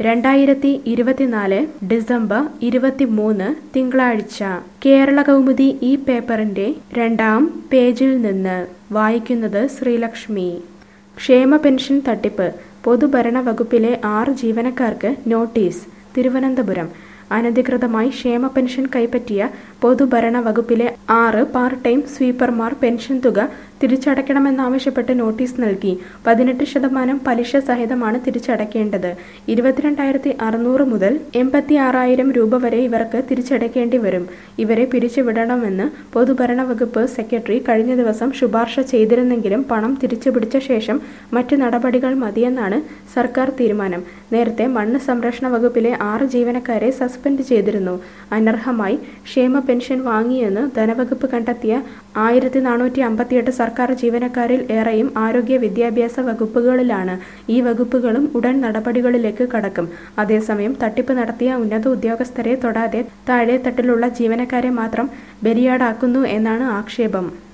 രണ്ടായിരത്തി ഇരുപത്തിനാല് ഡിസംബർ ഇരുപത്തിമൂന്ന് തിങ്കളാഴ്ച കേരള കൗമുദി ഈ പേപ്പറിന്റെ രണ്ടാം പേജിൽ നിന്ന് വായിക്കുന്നത് ശ്രീലക്ഷ്മി ക്ഷേമ പെൻഷൻ തട്ടിപ്പ് പൊതുഭരണ വകുപ്പിലെ ആറ് ജീവനക്കാർക്ക് നോട്ടീസ് തിരുവനന്തപുരം അനധികൃതമായി ക്ഷേമ പെൻഷൻ കൈപ്പറ്റിയ പൊതുഭരണ വകുപ്പിലെ ആറ് പാർട്ട് ടൈം സ്വീപ്പർമാർ പെൻഷൻ തുക തിരിച്ചടയ്ക്കണമെന്നാവശ്യപ്പെട്ട് നോട്ടീസ് നൽകി പതിനെട്ട് ശതമാനം പലിശ സഹിതമാണ് തിരിച്ചടയ്ക്കേണ്ടത് ഇരുപത്തിരണ്ടായിരത്തി അറുന്നൂറ് മുതൽ എൺപത്തി ആറായിരം രൂപ വരെ ഇവർക്ക് തിരിച്ചടയ്ക്കേണ്ടി വരും ഇവരെ പിരിച്ചുവിടണമെന്ന് പൊതുഭരണ വകുപ്പ് സെക്രട്ടറി കഴിഞ്ഞ ദിവസം ശുപാർശ ചെയ്തിരുന്നെങ്കിലും പണം തിരിച്ചുപിടിച്ച ശേഷം മറ്റ് നടപടികൾ മതിയെന്നാണ് സർക്കാർ തീരുമാനം നേരത്തെ മണ്ണ് സംരക്ഷണ വകുപ്പിലെ ആറ് ജീവനക്കാരെ സസ്പെൻഡ് ചെയ്തിരുന്നു അനർഹമായി ക്ഷേമ പെൻഷൻ വാങ്ങിയെന്ന് ധനവകുപ്പ് കണ്ടെത്തിയ ആയിരത്തി നാനൂറ്റി അമ്പത്തിയെട്ട് സർക്കാർ ജീവനക്കാരിൽ ഏറെയും ആരോഗ്യ വിദ്യാഭ്യാസ വകുപ്പുകളിലാണ് ഈ വകുപ്പുകളും ഉടൻ നടപടികളിലേക്ക് കടക്കും അതേസമയം തട്ടിപ്പ് നടത്തിയ ഉന്നത ഉദ്യോഗസ്ഥരെ തൊടാതെ താഴെത്തട്ടിലുള്ള ജീവനക്കാരെ മാത്രം ബലിയാടാക്കുന്നു എന്നാണ് ആക്ഷേപം